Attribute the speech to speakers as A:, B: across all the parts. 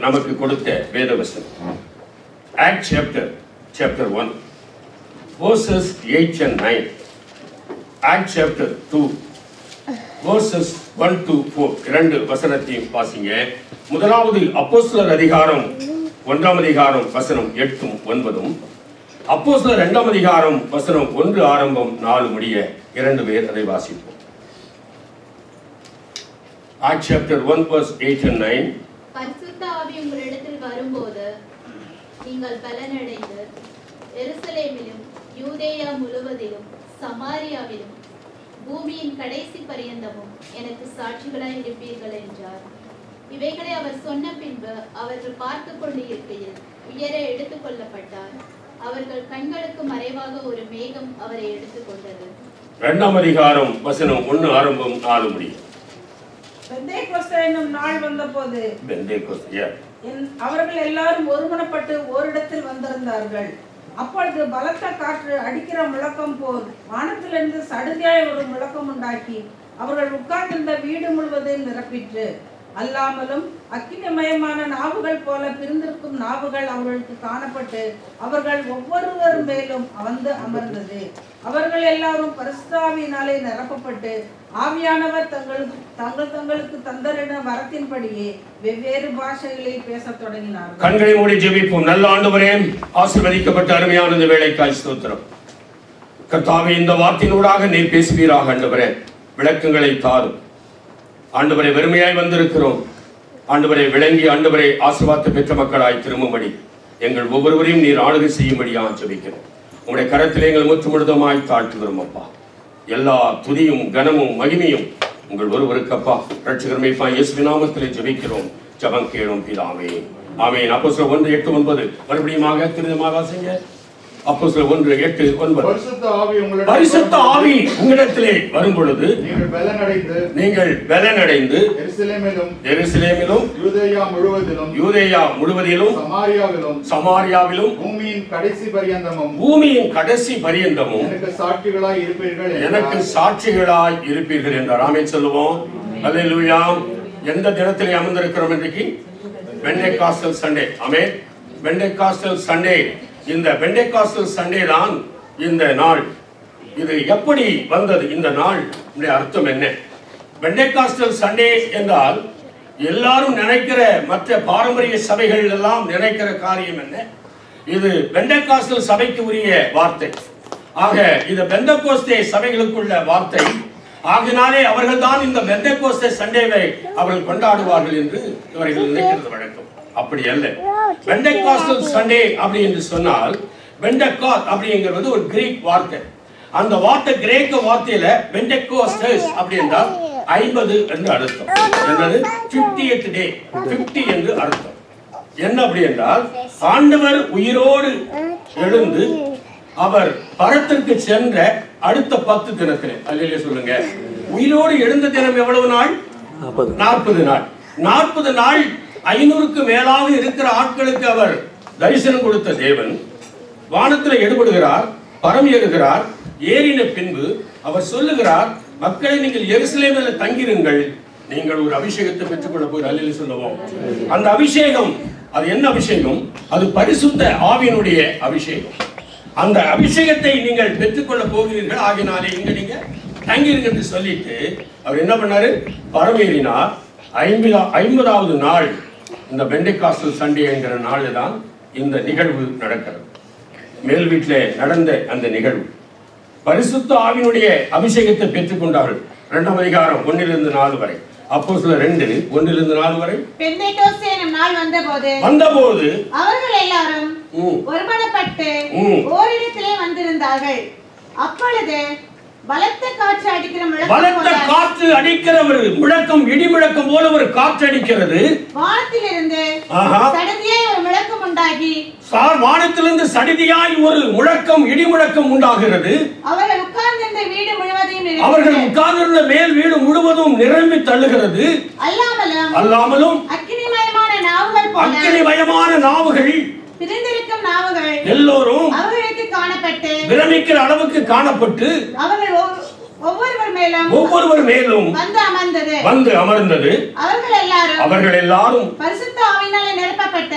A: நமக்கு கொடுத்த வேதவசனம் act chapter chapter one verses 8 and 9 act chapter 2 verses 1 to 4 இரண்டு வசனத்தையும் வாசிங்க முதலாவது அப்போஸ்தலர் அதிகாரம் ஒன்றாம் அதிகாரம் வசனம் எட்டும் ஒன்பதும் அப்போஸ்தலர் இரண்டாம் அதிகாரம் வசனம் ஒன்று ஆரம்பம் நாலு முடிய இரண்டு பேர் அதை வாசிப்போம் act chapter one verse 8 and 9
B: பரிசுத்த ஆவி உங்களிடத்தில் வரும்போது நீங்கள் பலனடைந்து எருசலேமிலும் யூதேயா முழுவதிலும் சமாரியாவிலும் பூமியின் கடைசி பரியந்தமும் எனக்கு சாட்சிகளாய் இருப்பீர்கள் என்றார் இவைகளை அவர் சொன்ன பின்பு அவர்கள் பார்த்து கொண்டு இருக்கையில் உயர எடுத்துக் கொள்ளப்பட்டார் அவர்கள் கண்களுக்கு மறைவாக ஒரு மேகம் அவரை எடுத்துக்கொண்டது
A: இரண்டாம் அதிகாரம் வசனம் ஒன்று ஆரம்பம் நாலு முடியும்
C: பெந்தேகோஸ்தே என்னும் நாள் வந்தபோது
A: பெந்தேகோஸ்து, yeah.
C: என்- அவர்கள் எல்லாரும் ஒருமனப்பட்டு ஓரிடத்தில் வந்திருந்தார்கள் அப்பொழுது பலத்த காற்று அடிக்கிற முழக்கம் போல் வானத்திலிருந்து சடுதியாய் ஒரு முழக்கம் உண்டாக்கி அவர்கள் உட்கார்ந்திருந்த வீடு முழுவதையும் நிரப்பிற்று அல்லாமலும் அக்கினிமயமான நாவுகள் போல பிரிந்திருக்கும் நாவுகள் அவர்களுக்கு காணப்பட்டு அவர்கள் ஒவ்வொருவர் மேலும் வந்து அமர்ந்தது அவர்கள் எல்லாரும் பரிசுத்தாவியினாலே நிரப்பப்பட்டு ஆவியானவர் தங்களுக்கு தங்கள் தங்களுக்கு தந்தரின வரத்தின்படியே வெவ்வேறு பாஷைகளில் பேசத் தொடங்கினார்கள்
A: கண்களை மூடி ஜெபிப்போம் நல்ல ஆண்டவரே ஆசீர்வதிக்கப்பட்ட அருமையான இந்த வேலைக்காய் ஸ்தோத்திரம் கர்த்தாவே இந்த வார்த்தையினூடாக நீர் பேசுவீராக ஆண்டவரே விளக்கங்களை தாரும் ஆண்டவரை வெறுமையாய் வந்திருக்கிறோம் ஆண்டவரை விளங்கி ஆண்டவரை ஆசீர்வாதத்தை பெற்ற மக்களாய் திரும்பும்படி எங்கள் ஒவ்வொருவரையும் நீர் ஆளுகை செய்யும்படியா ஜெபிக்கிறோம் உங்களுடைய கரத்திலே எங்கள் முற்று முழுதுமாய் தாழ்த்துகிறோம் அப்பா எல்லா துதியும் கனமும் மகிமையும் உங்கள் ஒருவருக்கு அப்பா ரட்சகர்மைப்பா இயேசு நாமத்திலே ஜெபிக்கிறோம் ஜபம் கேளும் பிதாவே ஆமென் அப்போ ஒன்று எட்டு ஒன்பது மறுபடியுமாக திருதமாக வாசிங்க அப்போ ஒன்று எட்டு ஒன்பது
D: பரிசுத்த ஆவி உங்களிடம்
A: பரிசுத்த ஆவி உங்களிடத்திலே வரும் பொழுது
D: நீங்கள் பலனடைந்து
A: நீங்கள் பலனடைந்து
D: எருசலேமிலும்
A: எருசலேமிலும்
D: யூதேயா முழுவதிலும்
A: யூதேயா முழுவதிலும்
D: சமாரியாவிலும்
A: சமாரியாவிலும்
D: பூமியின் கடைசி பரியந்தமும்
A: பூமியின் கடைசி பரியந்தமும்
D: எனக்கு சாட்சிகளாய் இருப்பீர்கள்
A: எனக்கு
D: என்றார்.
A: சாட்சிகளாய் இருப்பீர்கள் என்றார் ஆமென் சொல்லுவோம் அல்லேலூயா எந்த தினத்திலே அமர்ந்திருக்கிறோம் இன்றைக்கு பெண்டேகாஸ்டல் சண்டே ஆமென் பெண்டேகாஸ்டல் சண்டே இந்த பெண்டேகாஸ்டல் சண்டே தான் இந்த நாள் இது எப்படி வந்தது இந்த நாள் உடைய அர்த்தம் என்ன பெண்டேகாஸ்டல் சண்டே என்றால் எல்லாரும் நினைக்கிற மற்ற பாரம்பரிய சபைகள் எல்லாம் நினைக்கிற காரியம் என்ன இது பெண்டகாஸ்டல் சபைக்கு உரிய வார்த்தை ஆக இது பெந்தகோஸ்தே சபைகளுக்குள்ள வார்த்தை ஆகினாலே அவர்கள் தான் இந்த பெந்தகோஸ்தே சண்டேவை அவர்கள் கொண்டாடுவார்கள் என்று இவர்கள் நினைக்கிறது வழக்கம் அப்படி அல்ல பெண்டகாஸ்டல் சண்டே அப்படி என்று சொன்னால் பெண்டகாத் அப்படிங்கிறது ஒரு கிரீக் வார்த்தை அந்த வார்த்தை கிரேக்க வார்த்தையில பெண்டகோஸ்டஸ் அப்படி என்றால் ஐம்பது என்று அர்த்தம் என்னது 50th டே 50 என்று அர்த்தம் என்ன அப்படி என்றால் ஆண்டவர் உயிரோடு எழுந்து அவர் பரத்திற்கு சென்ற அடுத்த பத்து தினத்திலே அல்லையிலே சொல்லுங்க உயிரோடு எழுந்த தினம் எவ்வளவு நாள் நாற்பது நாள் நாற்பது நாள் ஐநூறுக்கு மேலாக இருக்கிற ஆட்களுக்கு அவர் தரிசனம் கொடுத்த தேவன் வானத்தில் எடுபடுகிறார் பரம் ஏறுகிறார் ஏறின பின்பு அவர் சொல்லுகிறார் மக்களை நீங்கள் எருசலேமில் தங்கிருங்கள் நீங்கள் ஒரு அபிஷேகத்தை பெற்றுக்கொள்ள போய் அல்லில் சொல்லுவோம் அந்த அபிஷேகம் அது என்ன அபிஷேகம் அது பரிசுத்த ஆவியினுடைய அபிஷேகம் அந்த அபிஷேகத்தை நீங்கள் பெற்றுக்கொள்ள போகிறீர்கள் ஆகினாலே இங்க நீங்க தங்கிருங்க என்று சொல்லிட்டு அவர் என்ன பண்ணாரு பரமேறினார் ஐம்பதா ஐம்பதாவது நாள் இந்த பெண்டிகாஸ்டல் சண்டே என்கிற நாள் தான் இந்த நிகழ்வு நடக்கிறது மேல் வீட்டிலே நடந்த அந்த நிகழ்வு பரிசுத்த ஆவினுடைய அபிஷேகத்தை பெற்றுக்கொண்டார்கள் இரண்டாம் அதிகாரம் ஒன்னிலிருந்து நாலு வரை அப்போ சில ரெண்டு ஒன்னிலிருந்து நாலு வரை
E: பெந்தேகோஸ்தே எனும் நாள் வந்தபோது
A: வந்தபோது
E: அவர்கள் எல்லாரும்
A: ம்,
E: ஒருமனப்பட்டு
A: ம்.
E: ஓரிடத்திலே வந்திருந்தார்கள் அப்பொழுது பலத்த காற்று அடிக்கிற முழக்கம்
A: பலத்த
E: போல
A: காற்று அடிக்கிற ஒரு முழக்கம் இடி முழக்கம் போல ஒரு காற்று அடிக்கிறது
E: வானத்திலிருந்து
A: ஆஹா.
E: சடதியாய் ஒரு முழக்கம் உண்டாகி
A: சார் வானத்திலிருந்து சடிதியாய் ஒரு முழக்கம் இடி முழக்கம் உண்டாகிறது
E: அவர்கள் உட்கார்ந்திருந்த வீடு முழுவதையும் நிரப்பிற்று.
A: அவர்கள் உட்கார்ந்திருந்த மேல் வீடு முழுவதும் நிரம்பி தள்ளுகிறது
E: அல்லாமலும்
A: அல்லாமலும்
E: அக்கினிமயமான நாவுகள் போல
A: அக்கினிமயமான நாவுகள்
E: பிரிந்திருக்கும் நாவுகள்
A: எல்லோரும்
E: அவர்களுக்கு காணப்பட்டு
A: விரமிக்கிற அளவுக்கு காணப்பட்டு
E: அவர்கள் ஒவ்வொரு- ஒவ்வொருவர் மேலும்
A: ஒவ்வொருவர் மேலும்
E: வந்து அமர்ந்தது
A: வந்து அமர்ந்தது
E: அவர்கள் எல்லாரும்
A: அவர்கள் எல்லாரும்
E: பரிசுத்த ஆவியினாலே நிரப்பப்பட்டு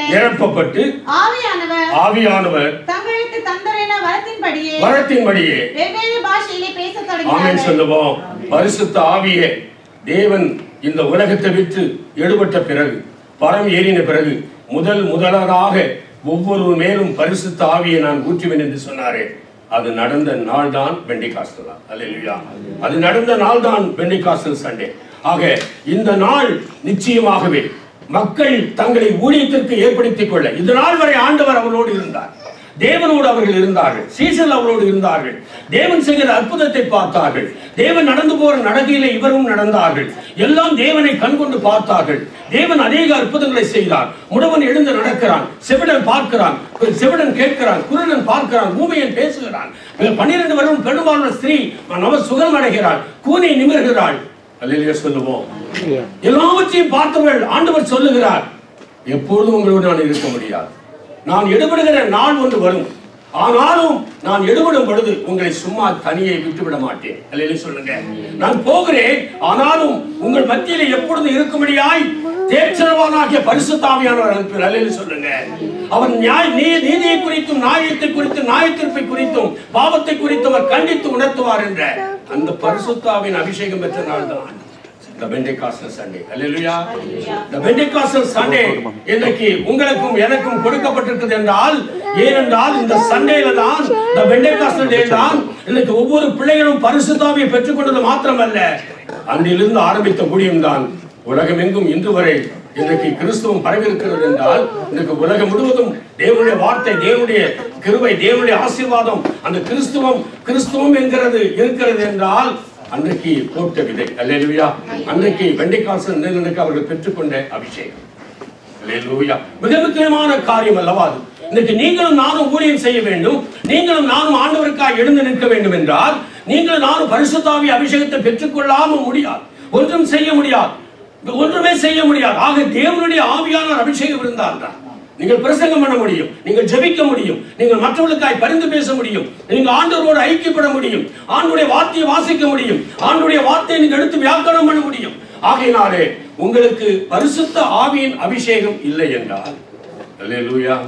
A: நிரப்பப்பட்டு
E: ஆவியானவர்
A: ஆவியானவர்
E: தங்களுக்கு தந்தரென வரத்தின்படியே
A: வரத்தின்படியே
E: வெவ்வேறு பாஷையிலே பேசத்
A: ஆமென்
E: தொடங்கினார்கள்
A: சொல்லுவோம் பரிசுத்த ஆவியே தேவன் இந்த உலகத்தை விட்டு எடுபட்ட பிறகு பரம் ஏறின பிறகு முதல் முதலாக ஒவ்வொரு மேலும் பரிசுத்த ஆவியை நான் ஊற்றுவேன் என்று சொன்னாரே அது நடந்த நாள் தான் பெண்டிகாஸ்டல் அல்லேலூயா அது நடந்த நாள் தான் பெண்டிகாஸ்டல் சண்டே ஆக இந்த நாள் நிச்சயமாகவே மக்கள் தங்களை ஊழியத்திற்கு ஏற்படுத்திக் கொள்ள இந்த நாள் வரை ஆண்டவர் அவர்களோடு இருந்தார் தேவனோடு அவர்கள் இருந்தார்கள் சீசல் அவரோடு இருந்தார்கள் தேவன் செய்கிற அற்புதத்தை பார்த்தார்கள் தேவன் நடந்து போற நடக்கையில இவரும் நடந்தார்கள் எல்லாம் தேவனை கண்கொண்டு பார்த்தார்கள் தேவன் அநேக அற்புதங்களை செய்தார் முடவன் எழுந்து நடக்கிறான் செவிடன் பார்க்கிறான் செவிடன் கேட்கிறான் குருடன் பார்க்கிறான் ஊமையன் பேசுகிறான் பன்னிரண்டு வருடம் பெரும்பாலான ஸ்திரீ நவ சுகம் அடைகிறாள் கூனி நிமிர்கிறாள் அல்லையா சொல்லுவோம் எல்லாவற்றையும் பார்த்தவர்கள் ஆண்டவர் சொல்லுகிறார் எப்பொழுதும் உங்களோடு நான் இருக்க முடியாது நான் எடுபடுகிற நாள் ஒன்று வரும் ஆனாலும் நான் எடுபடும் பொழுது உங்களை சும்மா தனியே விட்டுவிட மாட்டேன் அல்லையா சொல்லுங்க நான் போகிறேன் ஆனாலும் உங்கள் மத்தியில எப்பொழுதும் இருக்கும்படியாய் தேற்றவானாகிய பரிசுத்தாவியானவர் அனுப்பினார் அல்லையா சொல்லுங்க அவர் நியாய நீ நீதியை குறித்தும் நியாயத்தை குறித்தும் நியாயத்தீர்ப்பை குறித்தும் பாவத்தை குறித்தும் அவர் கண்டித்து உணர்த்துவார் என்ற அந்த பரிசுத்தாவின் அபிஷேகம் பெற்ற நாள் தான் the Pentecostal Sunday. Hallelujah. The Pentecostal Sunday இன்றைக்கு உங்களுக்கும் எனக்கும் கொடுக்கப்பட்டிருக்கிறது என்றால் ஏனென்றால் இந்த சண்டேல தான் the Pentecostal day தான் இன்னைக்கு ஒவ்வொரு பிள்ளைகளும் பரிசுத்தாவியை பெற்றுக்கொண்டது மாத்திரமல்ல அன்றிலிருந்து ஆரம்பித்த ஊழியம் தான் உலகமெங்கும் இன்று வரை இன்றைக்கு கிறிஸ்துவம் பரவிருக்கிறது என்றால் இன்றைக்கு உலகம் முழுவதும் தேவனுடைய வார்த்தை தேவனுடைய கிருபை தேவனுடைய ஆசீர்வாதம் அந்த கிறிஸ்துவம் கிறிஸ்துவம் என்கிறது இருக்கிறது என்றால் அன்றைக்கு போட்ட விதை அல்லேலூயா அன்றைக்கு வெண்டைக்காசன் நிலனுக்கு அவர்கள் பெற்றுக்கொண்ட அபிஷேகம் அல்லேலூயா மிக முக்கியமான காரியம் அல்லவா அது இன்னைக்கு நீங்களும் நானும் ஊழியம் செய்ய வேண்டும் நீங்களும் நானும் ஆண்டவருக்காக எழுந்து நிற்க வேண்டும் என்றால் நீங்களும் நானும் பரிசுத்தாவி அபிஷேகத்தை பெற்றுக்கொள்ளாம முடியாது ஒன்றும் செய்ய முடியாது ஒன்றுமே செய்ய முடியாது ஆக தேவனுடைய ஆவியான அபிஷேகம் இருந்தால் தான் நீங்கள் பிரசங்கம் பண்ண முடியும் நீங்கள் ஜெபிக்க முடியும் நீங்கள் மற்றவர்களுக்காய் பரிந்து பேச முடியும் நீங்கள் ஆண்டவரோடு ஐக்கியப்பட முடியும் ஆண்டுடைய வார்த்தையை வாசிக்க முடியும் ஆண்டுடைய வார்த்தையை நீங்கள் எடுத்து வியாக்கரணம் பண்ண முடியும் ஆகையினாலே உங்களுக்கு பரிசுத்த ஆவியின் அபிஷேகம் இல்லை என்றால் அல்லேலூயா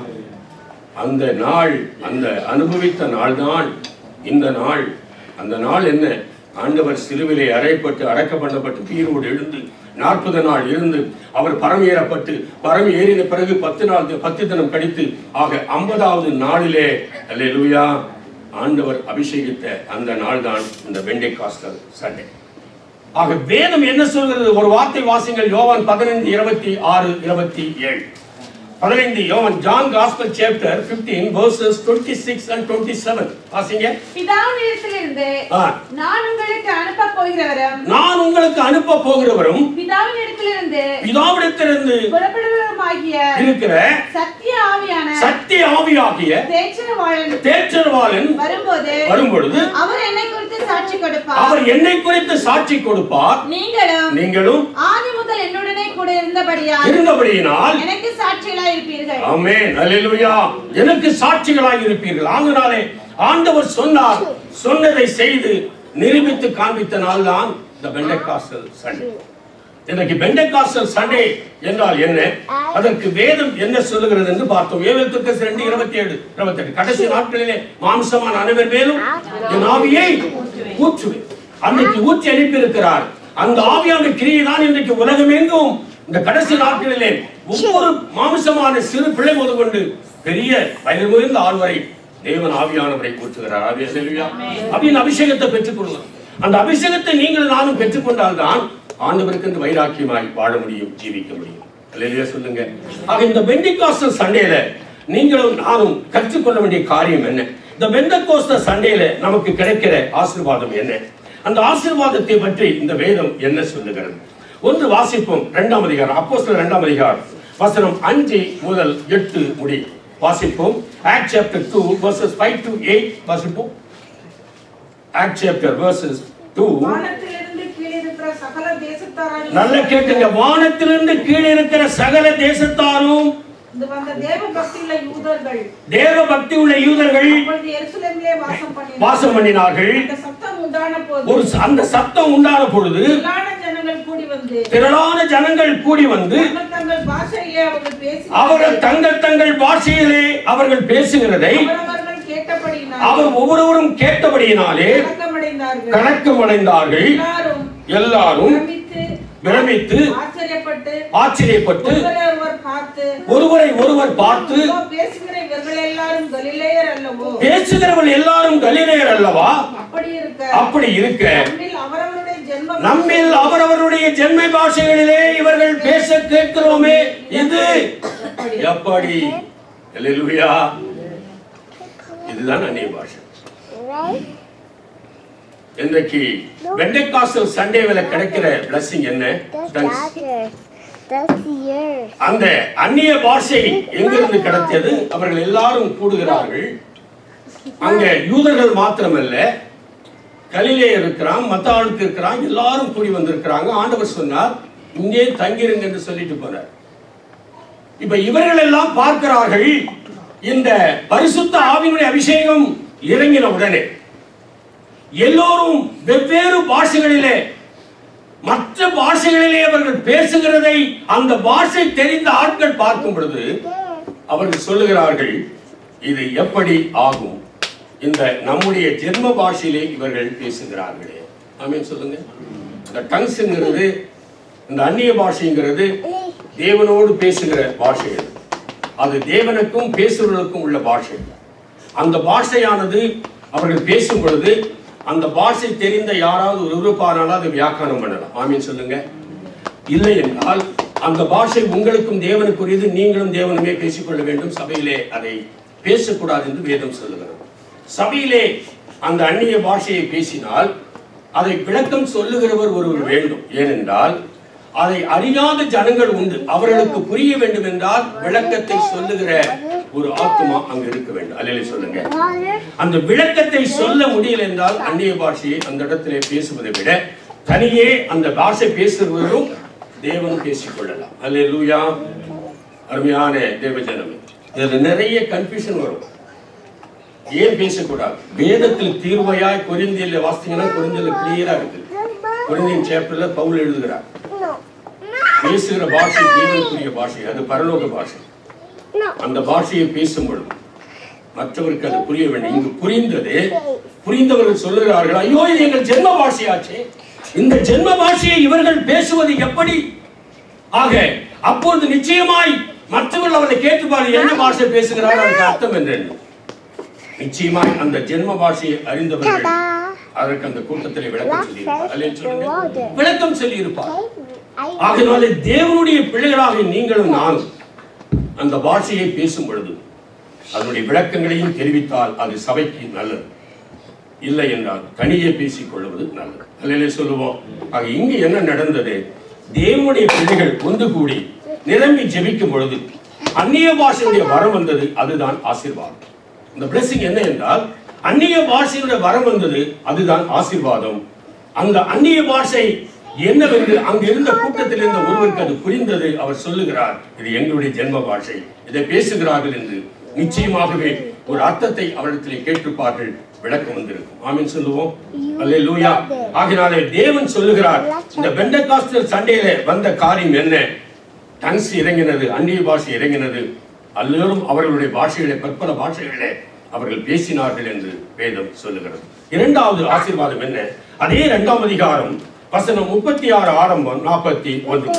A: அந்த நாள் அந்த அனுபவித்த நாள்தான் இந்த நாள் அந்த நாள் என்ன ஆண்டவர் சிலுவிலே அறையப்பட்டு அடக்க பண்ணப்பட்டு தீரோடு எழுந்து நாற்பது நாள் இருந்து அவர் பரம் ஏறப்பட்டு பரம் ஏறின பிறகு பத்து நாள் பத்து தினம் கழித்து ஆக ஐம்பதாவது நாளிலே அல்லேலூயா ஆண்டவர் அபிஷேகித்த அந்த நாள் தான் இந்த வெண்டை காஸ்டல் சண்டே ஆக வேதம் என்ன சொல்கிறது ஒரு வார்த்தை வாசிங்கள் யோவான் பதினைந்து இருபத்தி ஆறு இருபத்தி ஏழு பதினைந்து யோவான் John gospel chapter 15 verses 26 and 27 வாசிங்க
E: பிதாவினிடத்திலிருந்து
A: ஆ.
E: நான் உங்களுக்கு அனுப்ப போகிறவரும்
A: நான் உங்களுக்கு அனுப்ப போகிறவரும்
E: பிதாவினிடத்திலிருந்து
A: பிதாவிடத்திலிருந்து
E: புறப்படுவருமாகிய
A: இருக்கிற
E: சத்திய ஆவியான
A: சத்திய ஆவியாகிய
E: தேச்சரவாளன்
A: தேற்றர்வாளன்
E: வரும்போது
A: வரும்பொழுது
E: அவர் என்னை குறித்து சாட்சி கொடுப்பார்
A: அவர் என்னை குறித்து சாட்சி கொடுப்பார்
E: நீங்களும்
A: நீங்களும்
E: ஆதி முதல் என்னுடனே கூட இருந்தபடியால்
A: இருந்தபடியினால்
E: எனக்கு சாட்சிகளாய் இருப்பீர்கள்
A: ஆமென் அல்லேலூயா எனக்கு சாட்சிகளாய் இருப்பீர்கள் ஆகினாலே ஆண்டவர் சொன்னார் சொன்னதை செய்து நிரூபித்து காண்பித்த நாள் தான் இந்த பெண்டகாஸ்டல் சண்டே இன்னைக்கு பெண்டகாஸ்டல் சண்டே என்றால் என்ன அதற்கு வேதம் என்ன சொல்லுகிறது என்று பார்த்தோம் ஏவத்துக்கு ரெண்டு இருபத்தி ஏழு இருபத்தி எட்டு கடைசி நாட்களிலே மாம்சமான அனைவர் மேலும் என் ஆவியை ஊற்றுவேன் அன்னைக்கு ஊற்றி அனுப்பியிருக்கிறார் அந்த ஆவியான கிரியை தான் இன்றைக்கு உலகமெங்கும் இந்த கடைசி நாட்களிலே ஒவ்வொரு மாமிசமான சிறு பிள்ளை முதற்கொண்டு பெரிய வயது முதிர்ந்த ஆள் வரை தேவன் ஆவியானவரை ஊற்றுகிறார் ஆவியா செல்வியா அபியின் அபிஷேகத்தை பெற்றுக் கொள்ளுங்கள் அந்த அபிஷேகத்தை நீங்கள் நானும் பெற்றுக்கொண்டால் தான் ஆண்டவருக்கு என்று வைராக்கியமாய் வாழ முடியும் ஜீவிக்க முடியும் அல்லையா சொல்லுங்க ஆக இந்த பெண்டிகாஸ்டல் சண்டேல நீங்களும் நானும் கற்றுக்கொள்ள வேண்டிய காரியம் என்ன இந்த பெந்தகோஸ்த சண்டேல நமக்கு கிடைக்கிற ஆசீர்வாதம் என்ன அந்த ஆசீர்வாதத்தை பற்றி இந்த வேதம் என்ன சொல்லுகிறது ஒன்று வாசிப்போம் இரண்டாம் அதிகாரம் அப்போ இரண்டாம் அதிகாரம் வசனம் அஞ்சு முதல் எட்டு முடி வாசிப்போம் act chapter two verses five to eight வாசிப்போம் ஆக்ட் சாப்டர் வர்சஸ் டூ
C: வானத்திலிருந்து கீழே இருக்கிற சகல தேசத்தாராலும்
A: நல்ல கேட்டுங்க வானத்திலிருந்து கீழே இருக்கிற சகல தேசத்தாரும்
C: இது வந்த தேவ பக்தியுள்ள யூதர்கள்
A: தேவ பக்தி உள்ள யூதர்கள்
C: அப்பொழுது எருசலேமிலே வாசம் பண்ணினார்கள்
A: வாசம் பண்ணினார்கள்
C: அந்த சத்தம் உண்டான போது
A: ஒரு ச- அந்த சத்தம் உண்டான பொழுது
C: திரளான ஜனங்கள் ஜனங்கள் கூடி வந்து
A: திரளான ஜனங்கள் கூடி வந்து
C: தங்கள் தங்கள் பாஷையிலே அவர்கள் பேசி
A: அவர்கள் தங்கள் தங்கள் பாஷையிலே அவர்கள் பேசுகிறதை
C: அவரவர்கள் கேட்டபடியினால்
A: அவர் ஒவ்வொருவரும் கேட்டபடியினாலே
C: கலக்கமடைந்தார்கள்
A: கணக்கம் அடைந்தார்கள்
C: எல்லாரும்
A: எல்லாரும்
C: பிரமித்து
A: பிரமித்து
C: ஆச்சரியப்பட்டு
A: ஆச்சரியப்பட்டு
C: ஒருவரை ஒருவர் பார்த்து
A: ஒருவரை ஒருவர் பார்த்து
C: இதோ பேசுகிற இவர்கள் எல்லாரும் கலிலேயர் அல்லவோ
A: பேசுகிறவர்கள் எல்லாரும் கலிலேயர் அல்லவா
C: அப்படி இருக்க
A: அப்படி இருக்க
C: நம்மில் அவரவருடைய ஜென்ம
A: நம்மில் அவரவருடைய ஜென்மை பாஷைகளிலே இவர்கள் பேச கேட்கிறோமே இது எப்படி அல்லேலூயா இதுதான் அந்நிய பாஷை இன்றைக்கு வெண்டைக்காசல் சண்டேவில கிடைக்கிற blessing என்ன
F: That's
A: Thanks.
F: daughter. That's yours.
A: அந்த அந்நிய பாஷை எங்கிருந்து கிடைத்தது அவர்கள் எல்லாரும் கூடுகிறார்கள் அங்க யூதர்கள் மாத்திரமல்ல கலிலே இருக்கிறான் மத்த ஆளுக்கு இருக்கிறான் எல்லாரும் கூடி வந்திருக்கிறாங்க ஆண்டவர் சொன்னார் இங்கே தங்கிருங்க என்று சொல்லிட்டு போனார் இப்ப இவர்கள் எல்லாம் பார்க்கிறார்கள் இந்த பரிசுத்த ஆவியினுடைய அபிஷேகம் இறங்கின உடனே எல்லோரும் வெவ்வேறு பாஷைகளிலே மற்ற பாஷைகளிலே அவர்கள் பேசுகிறதை அந்த பாஷை தெரிந்த ஆட்கள் பார்க்கும் பொழுது அவர்கள் சொல்லுகிறார்கள் இது எப்படி ஆகும் இந்த நம்முடைய ஜென்ம பாஷையிலே இவர்கள் பேசுகிறார்களே ஆமென் சொல்லுங்க இந்த டங்ஸ்ங்கிறது இந்த அந்நிய பாஷைங்கிறது தேவனோடு பேசுகிற பாஷை அது அது தேவனுக்கும் பேசுகிறவர்களுக்கும் உள்ள பாஷை அந்த பாஷையானது அவர்கள் பேசும் பொழுது அந்த பாஷை தெரிந்த யாராவது ஒரு இருப்பாரானால் அதை வியாக்கியானம் பண்ணலாம் ஆமீன் சொல்லுங்க இல்லை என்றால் அந்த பாஷை உங்களுக்கும் தேவனுக்குரியது நீங்களும் தேவனுமே பேசிக்கொள்ள வேண்டும் சபையிலே அதை பேசக்கூடாது என்று வேதம் சொல்லுகிறது சபையிலே அந்த அந்நிய பாஷையை பேசினால் அதை விளக்கம் சொல்லுகிறவர் ஒருவர் வேண்டும் ஏனென்றால் அதை அறியாத ஜனங்கள் உண்டு அவர்களுக்கு புரிய வேண்டும் என்றால் விளக்கத்தை சொல்லுகிற ஒரு ஆத்மா அங்க இருக்க வேண்டும் அல்லையில சொல்லுங்க அந்த விளக்கத்தை சொல்ல முடியல என்றால் அந்நிய பாஷையை அந்த இடத்திலே பேசுவதை விட தனியே அந்த பாஷை பேசுகிறவரும் தேவனும் பேசிக்கொள்ளலாம் அல்ல லூயா அருமையான தேவஜனமே இதுல நிறைய கன்ஃபியூஷன் வரும் ஏன் பேசக்கூடாது வேதத்தில் தீர்வையாய் கொரிந்தியில வாசித்தீங்கன்னா கொரிந்தியில கிளியரா இருக்கு கொரிந்தியன் சாப்டர்ல பவுல் எழுதுகிறார் பேசுகிற பாஷை தேவனுக்குரிய பாஷை அது பரலோக பாஷை அந்த பாஷையை பேசும் பொழுது மற்றவருக்கு அது புரிய வேண்டும் இங்கு புரிந்தது புரிந்தவர்கள் சொல்லுகிறார்கள் ஐயோ இது எங்கள் ஜென்ம பாஷையாச்சே இந்த ஜென்ம பாஷையை இவர்கள் பேசுவது எப்படி ஆக அப்பொழுது நிச்சயமாய் மற்றவர்கள் அவரை கேட்டுப்பாரு என்ன பாஷை பேசுகிறார்கள் அதுக்கு அர்த்தம் என்ன நிச்சயமாய் அந்த ஜென்ம பாஷையை அறிந்தவர்கள் அதற்கு அந்த கூட்டத்திலே விளக்கம் சொல்லியிருப்பார் அல்லேன்னு சொல்லுங்க. விளக்கம் சொல்லியிருப்பார் ஆகையினாலே தேவனுடைய பிள்ளைகளாக நீங்களும் நானும் அந்த பாஷையை பேசும் பொழுது அதனுடைய விளக்கங்களையும் தெரிவித்தால் அது சபைக்கு நல்லது இல்லை என்றால் தனியே பேசிக் கொள்வது நல்லது அல்லையிலே சொல்லுவோம் ஆக இங்கு என்ன நடந்தது தேவனுடைய பிள்ளைகள் ஒன்று கூடி நிரம்பி ஜெபிக்கும் பொழுது அந்நிய பாஷையுடைய வரம் வந்தது அதுதான் ஆசீர்வாதம் இந்த blessing என்ன என்றால் அந்நிய பாஷையுடைய வரம் வந்தது அதுதான் ஆசீர்வாதம் அந்த அந்நிய பாஷை என்னவென்று அங்கு இருந்த கூட்டத்தில் இருந்த ஒருவருக்கு அது புரிந்தது அவர் சொல்லுகிறார் இது எங்களுடைய ஜென்ம பாஷை இதை பேசுகிறார்கள் என்று நிச்சயமாகவே ஒரு அர்த்தத்தை அவரிடத்திலே கேட்டிருப்பார்கள் விளக்கம் வந்திருக்கும் ஆமீன் சொல்லுவோம் அல்லே லூயா ஆகினாலே தேவன் சொல்லுகிறார் இந்த பெண்டகாஸ்டல் சண்டையில வந்த காரியம் என்ன டங்ஸ் இறங்கினது அந்நிய பாஷை இறங்கினது எல்லோரும் அவர்களுடைய பாஷைகளை பற்பல பாஷைகளே அவர்கள் பேசினார்கள் என்று வேதம் சொல்லுகிறது இரண்டாவது ஆசீர்வாதம் என்ன அதே இரண்டாம் அதிகாரம் வசனம் முப்பத்தி ஆறு ஆரம்பம் நாற்பத்தி ஒன்று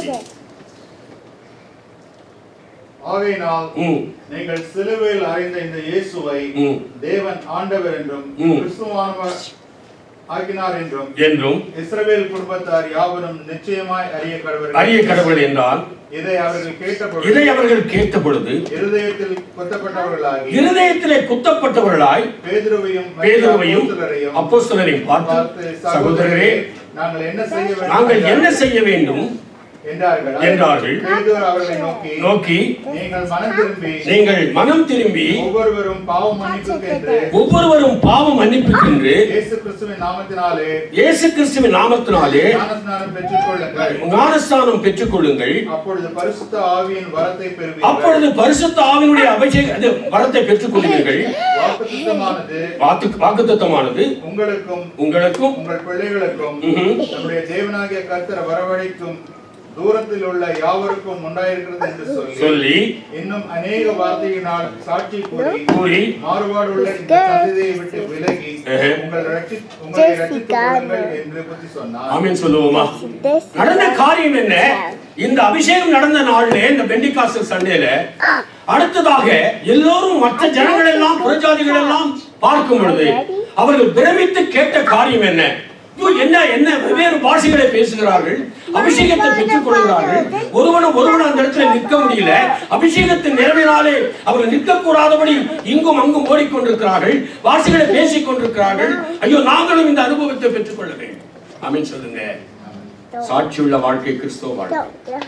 D: ஆகையினால்
A: ம்
D: நீங்கள் சிலுவையில் அறிந்த இந்த இயேசுவை
A: ம்.
D: தேவன் ஆண்டவர் என்றும்
A: ம்.
D: கிறிஸ்துவானவர் ஆக்கினார் என்றும்
A: என்றும்
D: இஸ்ரவேல் குடும்பத்தார் யாவரும் நிச்சயமாய் அறிய கடவர்கள்
A: அரிய கடவுள் என்றால்
D: இதை அவர்கள் கேட்டபொழுது
A: இதை அவர்கள் கேட்ட பொழுது
D: இருதயத்தில் குத்தப்பட்டவர்களாகி
A: இருதயத்திலே குத்தப்பட்டவர்களாய்
D: பேதுருவையும் மற்ற
A: பேதுருவையும்
D: அப்போஸ்தலரையும்
A: அப்போஸ்தலரையும் பார்த்து
D: பார்த்து
A: சகோதரரே
D: நாங்கள் என்ன செய்ய வேண்டும்
A: நாங்கள்
D: என்றால்,
A: என்ன செய்ய வேண்டும்
D: என்றார்கள்
A: என்றார்கள்.
D: பேதுரு அவர்களை நோக்கி
A: நோக்கி
D: நீங்கள் மனம் திரும்பி
A: நீங்கள் மனம் திரும்பி
D: ஒவ்வொருவரும் பாவ மன்னிப்புக்கென்று
A: ஒவ்வொருவரும் பாவம் மன்னிப்புக்கென்று
D: இயேசு கிறிஸ்துவின் நாமத்தினாலே
A: இயேசு கிறிஸ்துவின் நாமத்தினாலே
D: ஞானஸ்நானம் பெற்றுக் கொள்ளுங்கள்
A: ஞானஸ்தானம் பெற்றுக் கொள்ளுங்கள்
D: அப்பொழுது பரிசுத்த ஆவியின் வரத்தை பெறுவீர்கள்
A: அப்பொழுது பரிசுத்த ஆவினுடைய அபிஷேக அது வரத்தை பெற்றுக் கொள்வீர்கள்
D: வாக்குத்தத்தமானது
A: வாக்கு வாக்குத்தத்தமானது
D: உங்களுக்கும்
A: உங்களுக்கும்
D: உங்கள் பிள்ளைகளுக்கும்
A: ம்ஹும்.
D: நம்முடைய தேவனாகிய கர்த்தர் வரவழைக்கும் தூரத்தில் உள்ள யாவருக்கும் உண்டாயிருக்கிறது என்று சொல்லி
A: சொல்லி
D: இன்னும் அநேக வார்த்தையினால் சாட்சி கூறி
A: கூறி
D: மாறுபாடுள்ள இந்த சந்ததியை விட்டு விலகி
A: ஆஹா.
D: உங்கள் ரட்சி உங்களை ரட்சித்துக் கொள்ளுங்கள் என்று புத்தி சொன்னார்
A: ஆமென் சொல்லுவோமா
F: This
A: நடந்த காரியம் என்ன இந்த அபிஷேகம் நடந்த நாள்ல இந்த பெண்டிகாசல் சண்டேல அடுத்ததாக எல்லோரும் மற்ற ஜனங்கள் எல்லாம் புறஜாதிகள் எல்லாம் பார்க்கும் பொழுது அவர்கள் பிரமித்து கேட்ட காரியம் என்ன ஐயோ, என்ன என்ன வெவ்வேறு பாஷைகளை பேசுகிறார்கள் அபிஷேகத்தை பெற்றுக் கொள்கிறார்கள் ஒருவனும் ஒருவன் அந்த இடத்துல நிற்க முடியல அபிஷேகத்தின் நிறைவினாலே அவர்கள் நிற்கக்கூடாதபடி இங்கும் அங்கும் ஓடிக்கொண்டிருக்கிறார்கள் பாஷைகளை பேசிக் கொண்டிருக்கிறார்கள் ஐயோ நாங்களும் இந்த அனுபவத்தை பெற்றுக்கொள்ள வேண்டும் ஆமென் சொல்லுங்க சாட்சியுள்ள வாழ்க்கை கிறிஸ்தவ வாழ்க்கை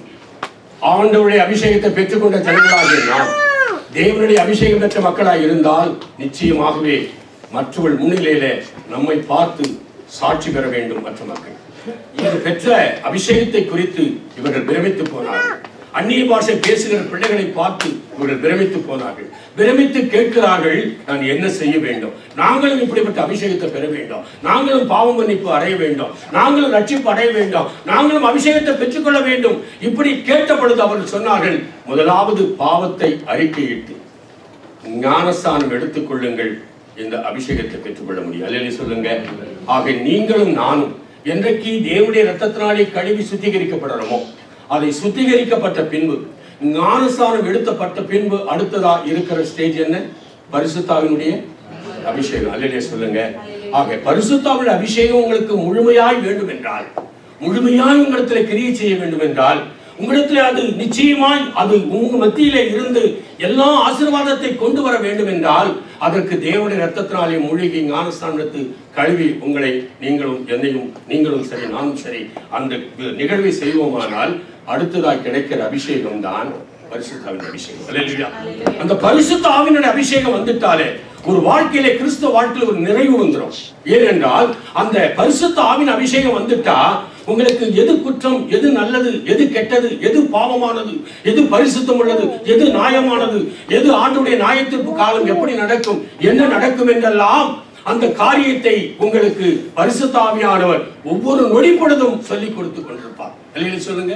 A: ஆண்டவருடைய அபிஷேகத்தை பெற்றுக்கொண்ட ஜனங்களாகிய நாம் தேவனுடைய அபிஷேகம் பெற்ற மக்களாய் இருந்தால் நிச்சயமாகவே மற்றவர்கள் முன்னிலையில நம்மை பார்த்து சாட்சி பெற வேண்டும் மற்ற மக்கள் இது பெற்ற அபிஷேகத்தை குறித்து இவர்கள் பிரமித்து போனார்கள் அந்நிய பாஷை பேசுகிற பிள்ளைகளை பார்த்து இவர்கள் பிரமித்து போனார்கள் பிரமித்து கேட்கிறார்கள் நான் என்ன செய்ய வேண்டும் நாங்களும் இப்படிப்பட்ட அபிஷேகத்தை பெற வேண்டும் நாங்களும் பாவ மன்னிப்பு அடைய வேண்டும் நாங்களும் ரட்சிப்பு அடைய வேண்டும் நாங்களும் அபிஷேகத்தை பெற்றுக்கொள்ள வேண்டும் இப்படி கேட்ட பொழுது அவர்கள் சொன்னார்கள் முதலாவது பாவத்தை அறிக்கையிட்டு ஞானஸ்தானம் எடுத்துக் கொள்ளுங்கள் இந்த அபிஷேகத்தை பெற்றுக்கொள்ள முடியும் அல்லையா சொல்லுங்க ஆக நீங்களும் நானும் என்றைக்கு தேவனுடைய ரத்தத்தினாலே கழுவி சுத்திகரிக்கப்படுறோமோ அதை சுத்திகரிக்கப்பட்ட பின்பு ஞானஸ்தானம் எடுத்தப்பட்ட பின்பு அடுத்ததா இருக்கிற ஸ்டேஜ் என்ன பரிசுத்தாவினுடைய அபிஷேகம் அல்லையா சொல்லுங்க ஆக பரிசுத்தாவின் அபிஷேகம் உங்களுக்கு முழுமையாய் வேண்டும் என்றால் முழுமையாய் உங்களிடத்தில் கிரியை செய்ய வேண்டும் என்றால் உங்களிடத்தில் அது நிச்சயமாய் அது உங்க மத்தியிலே இருந்து எல்லா ஆசீர்வாதத்தை கொண்டு வர வேண்டும் என்றால் அதற்கு தேவனுடைய ரத்தத்தினாலே மூழ்கி ஞானஸ்தானத்து கழுவி உங்களை நீங்களும் என்னையும் நீங்களும் சரி நானும் சரி அந்த நிகழ்வை செய்வோமானால் அடுத்ததாய் கிடைக்கிற அபிஷேகம் தான் பரிசுத்தாவின் அபிஷேகம் அல்லேலூயா. அந்த பரிசுத்த ஆவினுடைய அபிஷேகம் வந்துட்டாலே ஒரு வாழ்க்கையிலே கிறிஸ்துவ வாழ்க்கையில ஒரு நிறைவு வந்துடும் ஏனென்றால் அந்த பரிசுத்த ஆவின் அபிஷேகம் வந்துட்டா உங்களுக்கு எது குற்றம் எது நல்லது எது கெட்டது எது பாவமானது எது பரிசுத்தம் உள்ளது எது நியாயமானது எது ஆண்டுடைய நியாயத்திற்கு காலம் எப்படி நடக்கும் என்ன நடக்கும் என்றெல்லாம் அந்த காரியத்தை உங்களுக்கு பரிசுத்த ஆவியானவர் ஒவ்வொரு நொடி பொழுதும் சொல்லிக் கொடுத்து கொண்டிருப்பார் இல்லையா சொல்லுங்க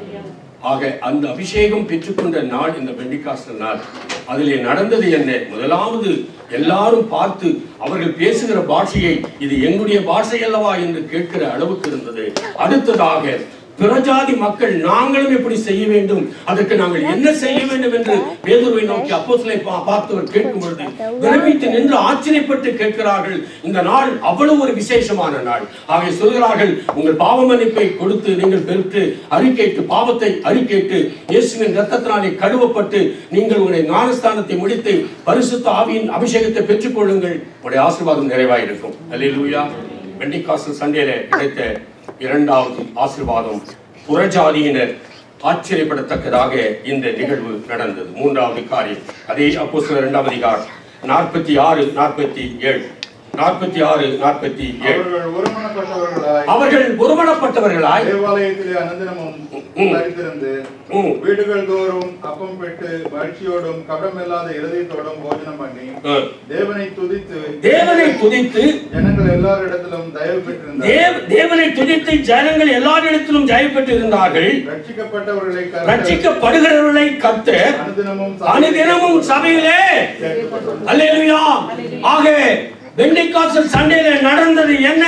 A: ஆக அந்த அபிஷேகம் பெற்றுக்கொண்ட நாள் இந்த பெண்டிகாஸ்டல் நாள் அதிலே நடந்தது என்ன முதலாவது எல்லாரும் பார்த்து அவர்கள் பேசுகிற பாஷையை இது எங்களுடைய பாஷை அல்லவா என்று கேட்கிற அளவுக்கு இருந்தது அடுத்ததாக பிறஜாதி மக்கள் நாங்களும் எப்படி செய்ய வேண்டும் அதற்கு நாங்கள் என்ன செய்ய வேண்டும் என்று பேதுருவை நோக்கி அப்போஸ்தலரை பா பார்த்தவர் கேட்கும் பொழுது விரமித்து நின்று ஆச்சரியப்பட்டு கேட்கிறார்கள் இந்த நாள் அவ்வளவு ஒரு விசேஷமான நாள் ஆகிய சொல்கிறார்கள் உங்கள் பாவ மன்னிப்பை கொடுத்து நீங்கள் பெற்று அறிக்கையிட்டு பாவத்தை அறிக்கையிட்டு இயேசுவின் ரத்தத்தினாலே கழுவப்பட்டு நீங்கள் உங்களுடைய ஞானஸ்தானத்தை முடித்து பரிசுத்த ஆவியின் அபிஷேகத்தை பெற்றுக்கொள்ளுங்கள் உங்களுடைய ஆசீர்வாதம் நிறைவாயிருக்கும் அல்லேலூயா பெண்டிகாஸ்டல் சண்டேல கிடைத்த இரண்டாவது ஆசீர்வாதம் புறஜாதியினர் ஆச்சரியப்படத்தக்கதாக இந்த நிகழ்வு நடந்தது மூன்றாவது காரியம் அதே அப்போ இரண்டாம் அதிகாரம் நாற்பத்தி ஆறு நாற்பத்தி ஏழு நாற்பத்தி ஆறு நாற்பத்தி ஏழு
D: அவர்கள் ஒருமனப்பட்டவர்களாய்
A: அவர்கள் ஒருமனப்பட்டவர்களாய்
D: தேவாலயத்திலே அனந்தனமும்
A: ம்.
D: தரித்திருந்து
A: ம்.
D: வீடுகள் தோறும் அப்பம் பெற்று மகிழ்ச்சியோடும் கபடமில்லாத இருதயத்தோடும் போஜனம் பண்ணி
A: அஹ்,
D: தேவனை துதித்து
A: தேவனை துதித்து
D: ஜனங்கள் எல்லாரிடத்திலும் தயவு பெற்றிருந்தார்
A: தேவ தேவனை துதித்து ஜனங்கள் எல்லாரிடத்திலும் ஜெயம் பெற்று இருந்தார்கள்
D: ரட்சிக்கப்பட்டவர்களை கர்த்தர்
A: ரட்சிக்கப்படுகிறவர்களை கத்த
D: அனுதினமும்
A: அனுதினமும் சபையிலே
D: சேர்க்கப்பட்டுள்ளார்.
A: அல்லேலூயா ஆக பெண்டிகாசல் சண்டேல நடந்தது என்ன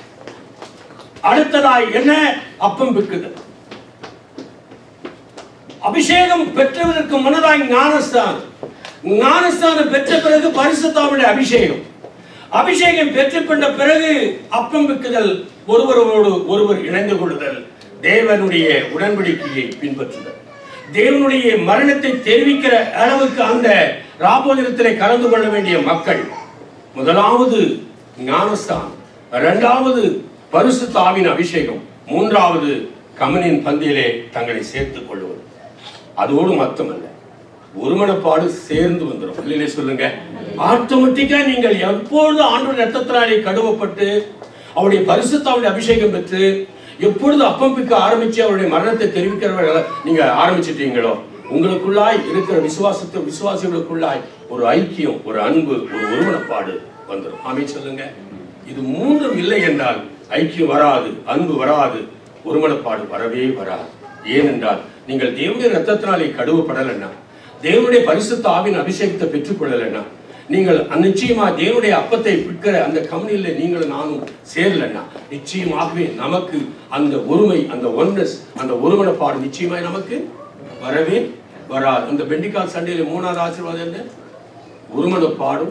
A: அடுத்ததாய் என்ன அப்பம் பிக்குது அபிஷேகம் பெற்றதற்கு முன்னதாய் ஞானஸ்தானம் ஞானஸ்தானம் பெற்ற பிறகு பரிசுத்தாவுடைய அபிஷேகம் அபிஷேகம் பெற்றுக்கொண்ட பிறகு அப்பம் பிக்குதல் ஒருவரோடு ஒருவர் இணைந்து கொள்ளுதல் தேவனுடைய உடன்படிக்கையை பின்பற்றுதல் தேவனுடைய மரணத்தை தெரிவிக்கிற அளவுக்கு அந்த ராபோதிரத்திலே கலந்து கொள்ள வேண்டிய மக்கள் முதலாவது ஞானஸ்தானம் இரண்டாவது பரிசுத்த ஆவின் அபிஷேகம் மூன்றாவது கமனின் பந்தியிலே தங்களை சேர்த்துக் கொள்வது அதோடு மட்டுமல்ல ஒருமனப்பாடு சேர்ந்து வந்துடும் இல்லையே சொல்லுங்க ஆட்டோமேட்டிக்கா நீங்கள் எப்பொழுது ஆண்டோட ரத்தத்தினாலே கழுவப்பட்டு அவருடைய பரிசுத்தாவுடைய அபிஷேகம் பெற்று எப்பொழுது அப்பம் பிக்க ஆரம்பிச்சு அவருடைய மரணத்தை தெரிவிக்கிறவர்களை நீங்க ஆரம்பிச்சிட்டீங்களோ உங்களுக்குள்ளாய் இருக்கிற விசுவாசத்தை விசுவாசிகளுக்குள்ளாய் ஒரு ஐக்கியம் ஒரு அன்பு ஒரு ஒருமனப்பாடு வந்துடும் ஆமே சொல்லுங்க இது மூன்றும் இல்லை என்றால் ஐக்கியம் வராது அன்பு வராது ஒருமனப்பாடு வரவே வராது ஏனென்றால் நீங்கள் தேவனுடைய ரத்தத்தினாலே கழுவப்படலைன்னா தேவனுடைய பரிசுத்த ஆவின் அபிஷேகத்தை பெற்றுக்கொள்ளலைன்னா நீங்கள் நிச்சயமா தேவனுடைய அப்பத்தை பிற்கிற அந்த கம்பெனியில நீங்களும் நானும் சேரலன்னா நிச்சயமாகவே நமக்கு அந்த ஒருமை அந்த ஒன்னஸ் அந்த ஒருமனப்பாடு நிச்சயமாய் நமக்கு வரவே வராது அந்த பெண்டிகால் சண்டையில மூணாவது ஆசீர்வாதம் என்ன ஒருமனப்பாடும்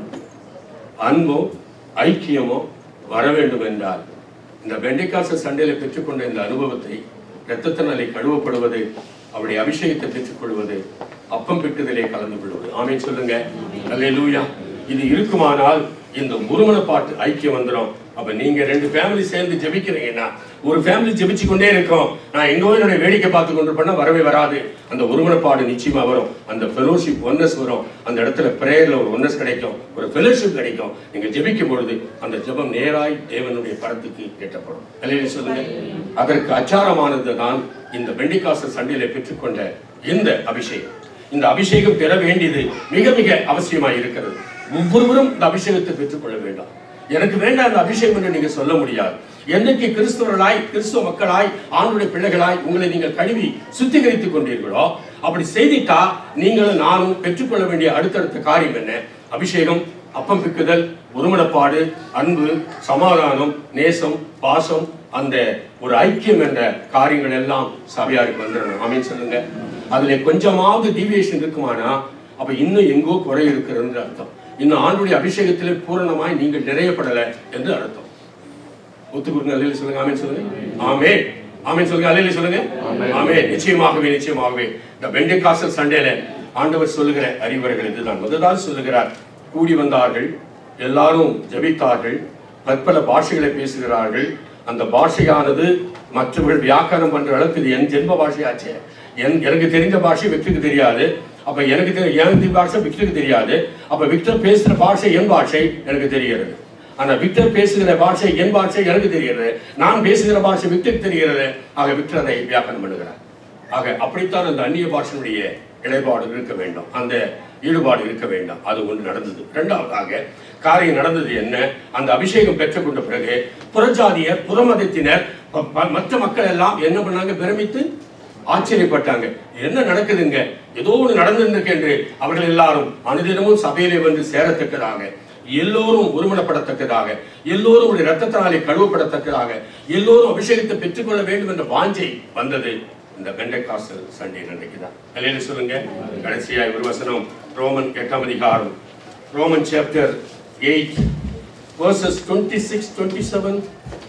A: அன்போ ஐக்கியமோ வர வேண்டும் என்றால் இந்த பெண்டிகாச சண்டையில பெற்றுக்கொண்ட இந்த அனுபவத்தை இரத்தத்தினாலே கழுவப்படுவது அவருடைய அபிஷேகத்தை பெற்றுக்கொள்வது அப்பம் பெற்றுதலே கலந்து கொள்வது ஆமே சொல்லுங்க அல்லேலூயா இது இருக்குமானால் இந்த ஒருமனப்பாட்டு ஐக்கியம் வந்துடும் அப்ப நீங்க ரெண்டு ஃபேமிலி சேர்ந்து ஜெபிக்கிறீங்கன்னா ஒரு ஃபேமிலி ஜெபிச்சு கொண்டே இருக்கோம் நான் எங்கோ என்னுடைய வேடிக்கை பார்த்து கொண்டு பண்ண வரவே வராது அந்த ஒருமனப்பாடு நிச்சயமா வரும் அந்த ஃபெலோஷிப் ஒன்னஸ் வரும் அந்த இடத்துல பிரேயர்ல ஒரு ஒன்னஸ் கிடைக்கும் ஒரு ஃபெலோஷிப் கிடைக்கும் நீங்க ஜெபிக்கும் பொழுது அந்த ஜெபம் நேராய் தேவனுடைய பரத்துக்கு எட்டப்படும் அல்லையா சொல்லுங்க அதற்கு அச்சாரமானது தான் இந்த வெண்டிக்காச சண்டையில பெற்றுக்கொண்ட இந்த அபிஷேகம் இந்த அபிஷேகம் பெற வேண்டியது மிக மிக அவசியமாய் இருக்கிறது ஒவ்வொருவரும் இந்த அபிஷேகத்தை பெற்றுக்கொள்ள வேண்டாம் எனக்கு வேண்டாம் அந்த அபிஷேகம் என்று நீங்க சொல்ல முடியாது என்னைக்கு கிறிஸ்தவர்களாய் கிறிஸ்துவ மக்களாய் ஆண்டுடைய பிள்ளைகளாய் உங்களை நீங்கள் கழுவி சுத்திகரித்துக் கொண்டீர்களோ அப்படி செய்திட்டா நீங்களும் நானும் பெற்றுக்கொள்ள வேண்டிய அடுத்தடுத்த காரியம் என்ன அபிஷேகம் அப்பம் பிக்குதல் ஒருமனப்பாடு அன்பு சமாதானம் நேசம் பாசம் அந்த ஒரு ஐக்கியம் என்ற காரியங்கள் எல்லாம் சபையாருக்கு வந்துடணும் ஆமீன் சொல்லுங்க அதுல கொஞ்சமாவது டீவியேஷன் இருக்குமானா அப்ப இன்னும் எங்கோ குறை இருக்கிறதுன்னு அர்த்தம் இன்னும் ஆண்டுடைய அபிஷேகத்திலே பூரணமாய் நீங்கள் நிறையப்படலை என்று அர்த்தம் ஒத்துக்கொடுங்க அல்லையில சொல்லுங்க ஆமென் சொல்லுங்க ஆமே ஆமென் சொல்லுங்க அல்லையில சொல்லுங்க ஆமே நிச்சயமாகவே நிச்சயமாகவே இந்த பெண்டகாசல் சண்டேல ஆண்டவர் சொல்லுகிற அறிவுரைகள் இதுதான் முதலாவது சொல்லுகிறார் கூடி வந்தார்கள் எல்லாரும் ஜெபித்தார்கள் பற்பல பாஷைகளை பேசுகிறார்கள் அந்த பாஷையானது மற்றவர்கள் வியாக்கரணம் பண்ற அளவுக்கு இது என் ஜென்ம பாஷையாச்சே என் எனக்கு தெரிஞ்ச பாஷை விக்டருக்கு தெரியாது அப்ப எனக்கு தெரி- எனக்கு பாஷை விக்டருக்கு தெரியாது அப்ப விக்டர் பேசுற பாஷை என் பாஷை எனக்கு தெரிகிறது ஆனா விக்டர் பேசுகிற பாஷை என் பாஷை எனக்கு தெரிகிறது நான் பேசுகிற பாஷை விக்டருக்கு தெரிகிறது ஆக விக்டர் அதை வியாக்கரணம் பண்ணுகிறார் ஆக அப்படித்தான் அந்த அந்நிய பாஷனுடைய இடைப்பாடு இருக்க வேண்டும் அந்த ஈடுபாடு இருக்க வேண்டாம் அது ஒன்று நடந்தது இரண்டாவதாக காரியம் நடந்தது என்ன அந்த அபிஷேகம் பெற்றுக்கொண்ட பிறகு புறஜாதியர் புறமதத்தினர் ப- ப- மற்ற மக்கள் எல்லாம் என்ன பண்ணாங்க பிரமித்து ஆச்சரியப்பட்டாங்க என்ன நடக்குதுங்க ஏதோ ஒன்று நடந்திருக்கு என்று அவர்கள் எல்லாரும் அனுதினமும் சபையிலே வந்து சேரத்தக்கதாக எல்லோரும் ஒருமனப்படத்தக்கதாக எல்லோரும் ஒரு ரத்தத்தினாலே கழுவப்படத்தக்கதாக எல்லோரும் அபிஷேகத்தை பெற்றுக்கொள்ள வேண்டும் என்ற வாஞ்சை வந்தது இந்த பெண்டகாசல் சண்டே அன்றைக்கு தான் அல்லையில சொல்லுங்க கடைசியாய் ஒரு வசனம் ரோமன் எட்டாம் அதிகாரம் Roman chapter eight verses twenty six twenty seven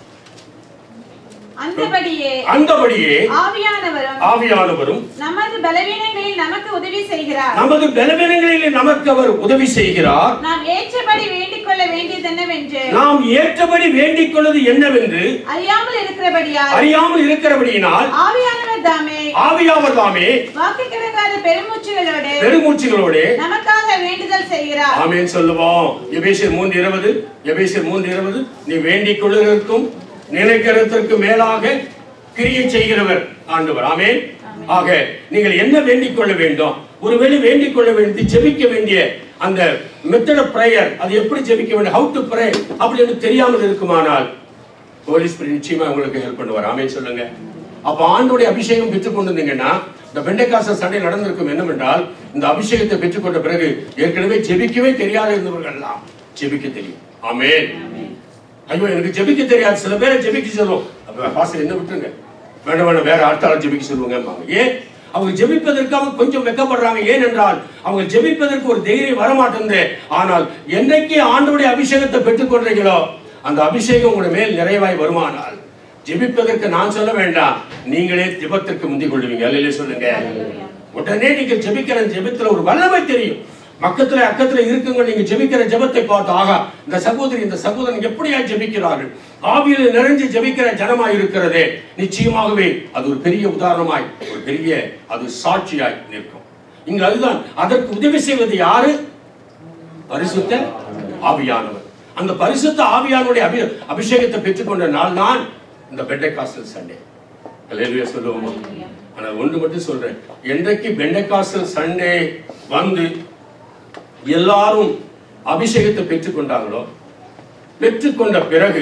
E: அந்தபடியே
A: அந்தபடியே
E: ஆவியானவரும்
A: ஆவியானவரும்
E: நமது பலவீனங்களில் நமக்கு உதவி செய்கிறார்
A: நமது பலவீனங்களில் நமக்கு அவர் உதவி செய்கிறார்
E: நாம் ஏற்றபடி வேண்டிக் கொள்ள வேண்டியது என்னவென்று
A: நாம் ஏற்றபடி வேண்டிக் கொள்வது என்னவென்று
E: அறியாமல் இருக்கிறபடியால்
A: அறியாமல் இருக்கிறபடியினால்
E: ஆவியானவர் தாமே
A: ஆவியாவர் தாமே
E: வாக்கு கிடக்காத பெருமூச்சுகளோடு
A: பெருமூச்சுகளோடு
E: நமக்காக வேண்டுதல் செய்கிறார்
A: ஆமென் சொல்லுவோம் எபேசியர் மூன்று இருபது எபேசியர் மூன்று இருபது நீ வேண்டிக் கொள்ளுவதற்கும் நினைக்கிறதற்கு மேலாக கிரியை செய்கிறவர் ஆண்டவர் ஆமென் ஆக நீங்கள் என்ன வேண்டிக் கொள்ள வேண்டும் ஒருவேளை வேண்டிக் கொள்ள வேண்டி ஜெபிக்க வேண்டிய அந்த மெத்தட் ஆஃப் பிரேயர் அது எப்படி ஜெபிக்க வேண்டும் ஹவு டு ப்ரே அப்படின்னு தெரியாமல் இருக்குமானால் போலீஸ் நிச்சயமா உங்களுக்கு ஹெல்ப் பண்ணுவார் ஆமென் சொல்லுங்க அப்ப ஆண்டோடைய அபிஷேகம் பெற்றுக் இருந்தீங்கன்னா இந்த பெண்டைக்காச சண்டை நடந்திருக்கும் என்னவென்றால் இந்த அபிஷேகத்தை பெற்றுக்கொண்ட பிறகு ஏற்கனவே ஜெபிக்கவே தெரியாத இருந்தவர்கள் எல்லாம் ஜெபிக்க தெரியும் ஆமென் ஐயோ எனக்கு ஜெபிக்க தெரியாது சில பேரை ஜெபிக்க சொல்லுவோம் அப்ப பாசம் என்ன விட்டுருங்க வேண்டாம் வேண்டாம் வேற அடுத்தால ஜெபிக்க சொல்லுவாங்க ஏன் அவங்க ஜெபிப்பதற்காக கொஞ்சம் வெக்கப்படுறாங்க ஏனென்றால் அவங்க ஜெபிப்பதற்கு ஒரு தைரியம் வரமாட்டேங்குது ஆனால் என்னைக்கு ஆண்டோடைய அபிஷேகத்தை பெற்றுக்கொண்டீங்களோ அந்த அபிஷேகம் உங்களுடைய மேல் நிறைவாய் வருமானால் ஜெபிப்பதற்கு நான் சொல்ல வேண்டாம் நீங்களே ஜெபத்திற்கு முந்திக் கொள்வீங்க அல்லையே சொல்லுங்க உடனே நீங்க ஜெபிக்கிற ஜெபத்துல ஒரு வல்லமை தெரியும் பக்கத்துல அக்கத்துல இருக்குங்க நீங்க ஜெபிக்கிற ஜெபத்தை பார்த்து ஆகா இந்த சகோதரி இந்த சகோதரன் எப்படியா ஜெபிக்கிறார்கள் ஆவியில் நிறைஞ்சு ஜெபிக்கிற ஜனமாய் இருக்கிறதே நிச்சயமாகவே அது ஒரு பெரிய உதாரணமாய் ஒரு பெரிய அது சாட்சியாய் நிற்கும் இங்க அதுதான் அதற்கு உதவி செய்வது யாரு பரிசுத்த ஆவியானவர் அந்த பரிசுத்த ஆவியானுடைய அபி அபிஷேகத்தை பெற்றுக்கொண்ட நாள் தான் இந்த பெண்டகாஸ்டல் சண்டே அல்லேலூயா சொல்லுவோமா ஆனால் ஒன்று மட்டும் சொல்றேன் என்றைக்கு பெண்டகாஸ்டல் சண்டே வந்து எல்லாரும் அபிஷேகத்தை பெற்றுக்கொண்டாங்களோ பெற்றுக்கொண்ட பிறகு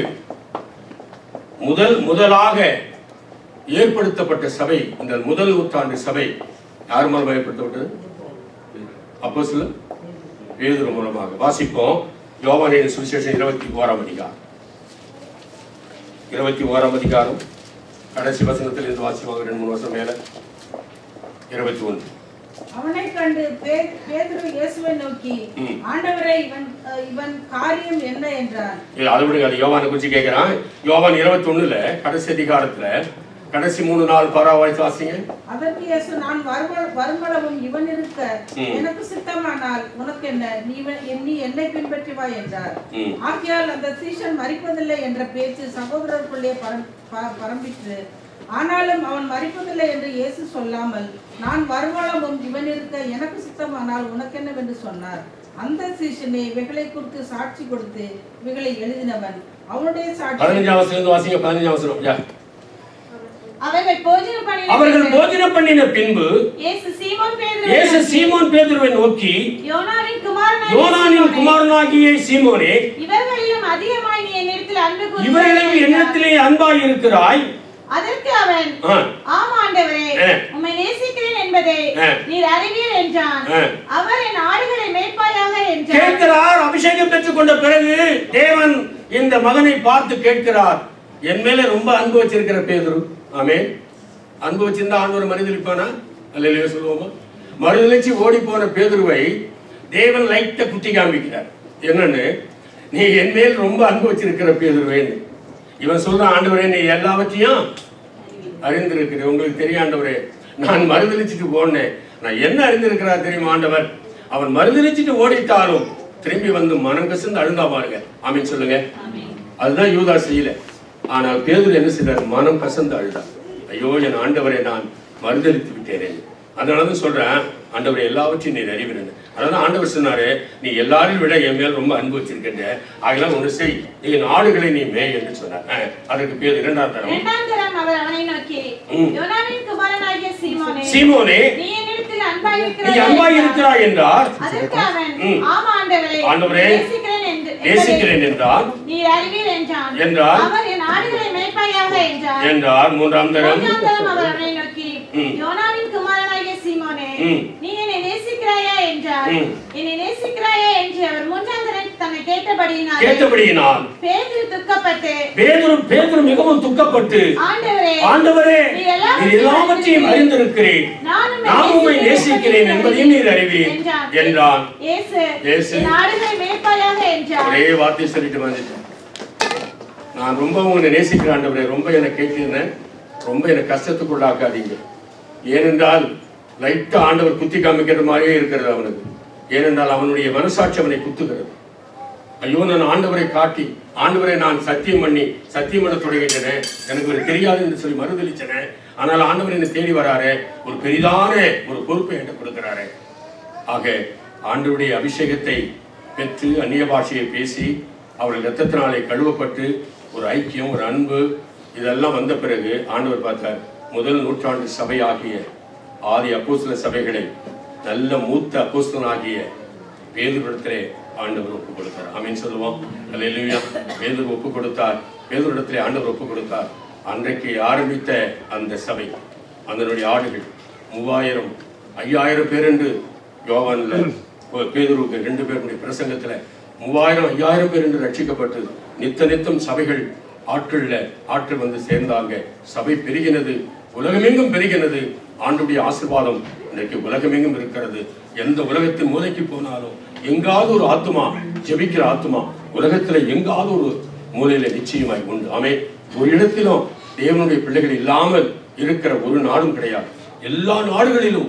A: முதல் முதலாக ஏற்படுத்தப்பட்ட சபை இந்த முதல் நூற்றாண்டு சபை யார் மூலமாக ஏற்படுத்தப்பட்டது அப்போ சொல்ல பேதுரு மூலமாக வாசிப்போம் யோவானின் சுவிசேஷம் இருபத்தி ஓராம் அதிகாரம் இருபத்தி ஓராம் அதிகாரம் கடைசி வசனத்தில் இருந்து வாசிப்பாங்க ரெண்டு மூணு வருஷம் மேல இருபத்தி ஒன்று
C: அவனை கண்டு பே- பேதுரு இயேசுவை நோக்கி
A: ம்.
C: ஆண்டவரே இவன் அஹ், இவன் காரியம் என்ன என்றான்
A: இல்ல அது விடுங்க அது யோவானை குறிச்சு கேட்கிறான் யோவான் இருபத்தி ஒண்ணுல கடைசி அதிகாரத்துல கடைசி மூணு நாள் பராவாய்ச்சி வாசிங்க
C: அதற்கு இயேசு நான் வரும- வருமளவும் இவன் இருக்க
A: ம்.
C: எனக்கு சித்தமானால் உனக்கு என்ன நீ இவன்- நீ என்னை பின்பற்றி வா என்றார்
A: ம்.
C: ஆகையால் அந்த சீஷன் மறிப்பதில்லை என்ற பேச்சு சகோதரருக்குள்ளே பரம்- ப- பரம்பிற்று ஆனாலும் அவன் மறிப்பதில்லை என்று இயேசு சொல்லாமல் நான் வருமளவும் இவன் இருக்க எனக்கு சித்தமானால் உனக்கு என்னவென்று சொன்னார் அந்த சீஷனே இவைகளை குறித்து சாட்சி கொடுத்து இவைகளை எழுதினவன் அவனுடைய சாட்சி
A: பதினஞ்சாம் வசனம் இருந்து வாசிங்க பதினஞ்சாம் வசனம் யா.
E: அவர்கள் போஜனம் பண்ணின
A: அவர்கள்
E: பின்பு
A: போஜனம் பண்ணின பின்பு
E: இயேசு சீமோன் பேதுருவை
A: இயேசு
E: நோக்கி,
A: சீமோன் பேதுருவை நோக்கி
E: யோனாவின் குமாரனாகிய
A: யோனானின்
E: சீமோனே,
A: குமாரனாகிய சீமோனே
E: இவர்களிலும் அதிகமாய் நீ என்னிடத்தில் அன்பு கூறுகிறாய்
A: இவர்களும்
E: என்றார்.
A: எண்ணத்திலே அன்பாய் இருக்கிறாய்
E: அதற்கு அவன்
A: ஆ.
E: ஆம் ஆண்டவரே
A: ஆ.
E: உம்மை நேசிக்கிறேன் என்பதை
A: ஆ.
E: நீர் அறிவீர் என்றான்
A: ஆ.
E: அவர் என் ஆடுகளை மேய்ப்பாயாக என்றார்
A: கேட்கிறார் அபிஷேகம் பெற்றுக்கொண்ட பிறகு தேவன் இந்த மகனை பார்த்து கேட்கிறார் என் மேல ரொம்ப அன்பு வச்சிருக்கிற பேதுரு ஆமே அன்பு வச்சிருந்தா ஆண்டவர் மறுதளிப்பானா அல்லையா சொல்லுவோமா மறுதளிச்சு ஓடி போன பேதுருவை தேவன் லைட்ட குத்தி காமிக்கிறார் என்னன்னு நீ என் மேல் ரொம்ப அன்பு வச்சிருக்கிற பேதுருவேன்னு இவன் சொல்றான் ஆண்டவரே நீ எல்லாவற்றையும் அறிந்திருக்கிறேன் உங்களுக்கு தெரியும் ஆண்டவரே நான் மறுதளிச்சுட்டு போனேன் நான் என்ன அறிந்திருக்கிறார் தெரியுமா ஆண்டவர் அவன் மறுதளிச்சுட்டு ஓடிட்டாலும் திரும்பி வந்து மனம் கசந்து அழுந்தா பாருங்க ஆமீன் சொல்லுங்க அதுதான் யூதா செய்யல ஆனால் பேதுரு என்ன செய்தார் மனம் கசந்து அழுதார் ஐயோ என் ஆண்டவரை நான் மறுதளித்து விட்டேனே அதனாலதான் சொல்றேன் ஆண்டவரை எல்லாவற்றையும் நீர் அறிவிறேன் அதனால ஆண்டவர் சொன்னாரு நீ எல்லாரையும் விட என் மேல் ரொம்ப அன்பு வச்சிருக்கின்ற ஆகலாம் ஒண்ணு செய் என் ஆடுகளை நீ மேய் என்று சொன்னார் அஹ், அதற்கு பேர் இரண்டாம் தரம்
E: இரண்டாம் தரம் அவர் அவனை நோக்கி
A: ம்.
E: யோனாவின் குமாரனாகிய சீமோனே
A: சீமோனே
E: நீ என்னிடத்தில் அன்பாய்
A: நீ
E: இருக்கிறாய்
A: அன்பாய்
E: என்றார்.
A: இருக்கிறாய் என்றார்
E: அதற்கு அவன்
A: ம்.
E: ஆமா ஆண்டவரே
A: ஆண்டவரே,
E: நேசிக்கிறேன் என்று
A: நேசிக்கிறேன் என்றார்
E: நீர் அறிவீர் என்றான்
A: என்றார்.
E: அவர் என் ஆடுகளை மேய்ப்பாயாக என்றார்
A: என்றார் மூன்றாம் தரம்
E: மூன்றாம் தரம் அவர் அவனை நோக்கி
A: ம்.
E: யோனாவின் குமாரனாகிய சீமோனே
A: ம்.
E: நீ என்னை நேசிக்கிறாயா என்றார்
A: ம்.
E: என்னை நேசிக்கிறாயா என்று அவர் மூன்றாம் தரம் தன்னை கேட்டபடியினால்
A: கேட்டபடியினால்
E: பேதுரு துக்கப்பட்டு
A: பேதுரு பேதுரு மிகவும் துக்கப்பட்டு
E: ஆண்டவரே
A: ஆண்டவரே
E: நீர் எல்லாவற்றையும்
A: நீர் எல்லாவற்றையும் அறிந்திருக்கிறேன்
E: நான் உம்மை
A: நான் உம்மை நேசிக்கிறேன்
E: நேசிக்கிறேன்
A: என்பதையும் நீர் அறிவீர்
E: என்றான்.
A: என்றான்
E: இயேசு
A: இயேசு.
E: என் ஆடுகளை மேய்ப்பாயாக என்றார்
A: ஒரே வார்த்தை சொல்லிட்டு வந்துட்டேன் நான் ரொம்ப உங்களை நேசிக்கிற ஆண்டவரே ரொம்ப என்னை கேட்டிருந்தேன் ரொம்ப என்னை கஷ்டத்துக்குள்ளாக்காதீங்க ஏனென்றால் லைட்டா ஆண்டவர் குத்தி காமிக்கிற மாதிரியே இருக்கிறது அவனுக்கு ஏனென்றால் அவனுடைய மனசாட்சி அவனை குத்துகிறது ஐயோ நான் ஆண்டவரை காட்டி ஆண்டவரை நான் சத்தியம் பண்ணி சத்தியம் பண்ண தொடங்கிட்டேனே எனக்கு ஒரு தெரியாது என்று சொல்லி மறுதளிச்சனே ஆனால் ஆண்டவர் என்னை தேடி வராரே ஒரு பெரிதான ஒரு பொறுப்பை என்கிட்ட கொடுக்கிறாரே ஆக ஆண்டவருடைய அபிஷேகத்தை பெற்று அந்நிய பாஷையை பேசி அவர்கள் இரத்தத்தினாலே கழுவப்பட்டு ஒரு ஐக்கியம் ஒரு அன்பு இதெல்லாம் வந்த பிறகு ஆண்டவர் பார்த்தார் முதல் நூற்றாண்டு சபையாகிய ஆதி அப்போஸ்தல சபைகளை நல்ல மூத்த அப்போஸ்தலனாகிய பேதுரிடத்திலே ஆண்டவர் ஒப்பு கொடுத்தார் ஆமீன் சொல்லுவோம் அல்லேலூயா பேதுரு ஒப்பு கொடுத்தார் பேதுரிடத்திலே ஆண்டவர் ஒப்பு கொடுத்தார் அன்றைக்கு ஆரம்பித்த அந்த சபை அதனுடைய ஆடுகள் மூவாயிரம் ஐயாயிரம் பேர் என்று யோவான்ல ஒரு பேதுருவுக்கு ரெண்டு பேருடைய பிரசங்கத்துல மூவாயிரம் ஐயாயிரம் பேர் என்று ரட்சிக்கப்பட்டு நித்த நித்தம் சபைகள் ஆட்கள்ல ஆட்கள் வந்து சேர்ந்தாங்க சபை பெருகினது உலகமெங்கும் பெருகினது ஆண்டுடைய ஆசீர்வாதம் இன்றைக்கு உலகமெங்கும் இருக்கிறது எந்த உலகத்தின் மூலைக்கு போனாலும் எங்காவது ஒரு ஆத்துமா ஜெபிக்கிற ஆத்துமா உலகத்துல எங்காவது ஒரு மூலையில நிச்சயமாய் உண்டு ஆமே ஒரு இடத்திலும் தேவனுடைய பிள்ளைகள் இல்லாமல் இருக்கிற ஒரு நாடும் கிடையாது எல்லா நாடுகளிலும்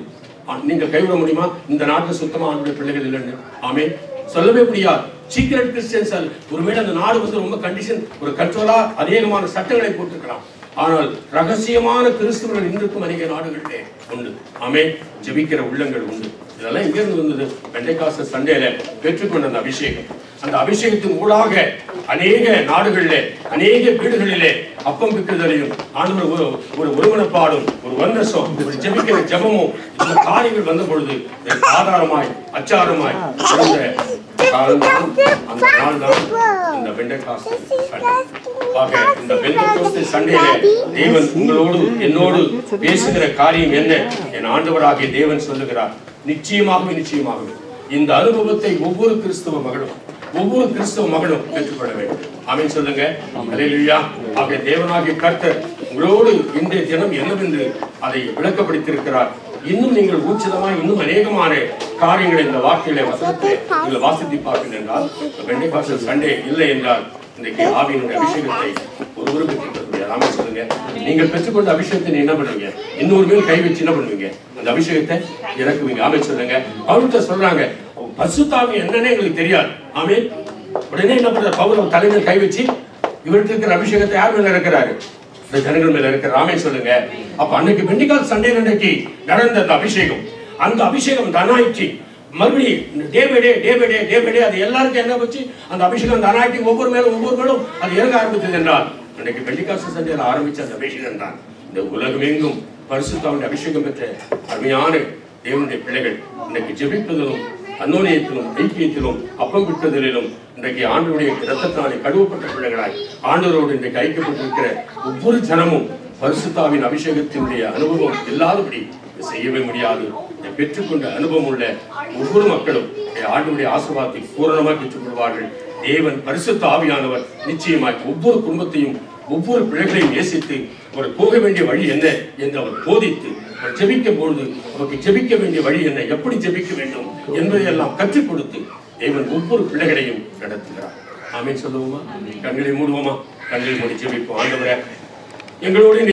A: ஆ, நீங்க கைவிட முடியுமா இந்த நாட்டு சுத்தமா ஆண்டுடைய பிள்ளைகள் இல்லைன்னு ஆமே சொல்லவே முடியாது சீக்கிரட் கிறிஸ்டியன்ஸ் ஒருவேளை அந்த நாடு வந்து ரொம்ப கண்டிஷன் ஒரு கண்ட்ரோலா அநேகமான சட்டங்களை போட்டிருக்கலாம் ஆனால் ரகசியமான கிறிஸ்துவர்கள் இன்றைக்கும் அநேக நாடுகளிலே உண்டு ஆமே ஜெபிக்கிற உள்ளங்கள் உண்டு இதெல்லாம் எங்கிருந்து வந்தது பெண்டைக்காச சண்டேல பெற்றுக்கொண்ட அந்த அபிஷேகம் அந்த அபிஷேகத்தின் ஊடாக அநேக நாடுகளிலே அநேக வீடுகளிலே அப்பம் பிக்குதலையும் ஆண்டவர் ஒரு ஒரு ஒருமனப்பாடும் ஒரு வந்தசம் ஒரு ஜெபிக்கிற ஜெபமும் இந்த காரியங்கள் வந்த பொழுது இதற்கு ஆதாரமாய் அச்சாரமாய் இருந்த காலம்தான் அந்த நாள் தான் இந்த பெண்டகாஸ்ட் சண்டே ஆக இந்த பெண்டகாஸ்ட் சண்டேல தேவன் உங்களோடு என்னோடு பேசுகிற காரியம் என்ன என் ஆண்டவராகிய தேவன் சொல்லுகிறார் நிச்சயமாகவே நிச்சயமாகவே இந்த அனுபவத்தை ஒவ்வொரு கிறிஸ்தவ மகளும் ஒவ்வொரு கிறிஸ்தவ மகளும் பெற்றுக்கொள்ள வேண்டும் ஆமென் சொல்லுங்க அல்லேலூயா ஆக தேவனாகிய கர்த்தர் உங்களோடு இன்றைய தினம் என்னவென்று அதை விளக்கப்படுத்தியிருக்கிறார் இன்னும் நீங்கள் ஊர்ச்சிதமாய் இன்னும் அநேகமான காரியங்களை இந்த வார்த்தையில வசனத்தை நீங்கள் வாசித்து பார்ப்பீர்கள் என்றால் வெண்டைக்காசல் சண்டே இல்லை என்றால் இன்றைக்கு ஆவியினுடைய அபிஷேகத்தை ஒருவரும் பெற்றுக்கொள்ள முடியாது ஆமா சொல்லுங்க நீங்கள் பெற்றுக்கொண்ட அபிஷேகத்தை நீ என்ன பண்ணுவீங்க இன்னொரு மேல் கை வச்சு என்ன பண்ணுவீங்க அந்த அபிஷேகத்தை இறக்குவீங்க ஆமே சொல்லுங்க அவர்கிட்ட சொல்றாங்க பசுத்தாவி என்னன்னே எங்களுக்கு தெரியாது ஆமே உடனே என்ன பண்ற பவுல் தலைமையில் கை வச்சு இவருக்கு இருக்கிற அபிஷேகத்தை யார் மேல இருக்கிறாரு இந்த ஜனங்கள் மேல இருக்கிற ராமே சொல்லுங்க அப்ப அன்னைக்கு வெண்டிக்கால் சண்டே அன்னைக்கு நடந்த அந்த அபிஷேகம் அந்த அபிஷேகம் தனாயிச்சு மறுபடி day by day day by day day by day அது எல்லாருக்கும் என்ன வச்சு அந்த அபிஷேகம் தனாயிட்டி ஒவ்வொரு மேலும் ஒவ்வொரு மேலும் அது இறங்க ஆரம்பித்தது என்றால் அன்னைக்கு பெண்டிகாசு சண்டையில் ஆரம்பிச்ச அந்த அபிஷேகம் தான் இந்த உலகமெங்கும் பரிசுத்தாவுடைய அபிஷேகம் பெற்ற அருமையான தேவனுடைய பிள்ளைகள் இன்னைக்கு ஜெபிப்பதிலும் அன்னோனியத்திலும் ஐக்கியத்திலும் அப்பம் விட்டதிலும் இன்றைக்கு ஆண்டவருடைய இரத்தத்தினாலே கழுவப்பட்ட பிள்ளைகளாய் ஆண்டவரோடு இன்றைக்கு ஐக்கியப்பட்டிருக்கிற ஒவ்வொரு ஜனமும் பரிசுத்தாவின் அபிஷேகத்தினுடைய அனுபவம் இல்லாதபடி இதை செய்யவே முடியாது இதை பெற்றுக்கொண்ட அனுபவம் உள்ள ஒவ்வொரு மக்களும் இந்த ஆண்டவருடைய ஆசீர்வாதத்தை பூரணமாய் பெற்றுக்கொள்வார்கள் தேவன் பரிசுத்த ஆவியானவர் நிச்சயமாய் ஒவ்வொரு குடும்பத்தையும் ஒவ்வொரு பிள்ளைகளையும் நேசித்து அவர் போக வேண்டிய வழி என்ன என்று அவர் போதித்து அவர் ஜெபிக்கும் பொழுது அவருக்கு ஜெபிக்க வேண்டிய வழி என்ன எப்படி ஜெபிக்க வேண்டும் என்பதையெல்லாம் கற்றுக் கொடுத்து தேவன் ஒவ்வொரு பிள்ளைகளையும் நடத்துகிறார் ஆமென் சொல்லுவோமா கண்களை மூடுவோமா கண்களை மூடி ஜெபிப்போம் ஆண்டவரே எங்களோடு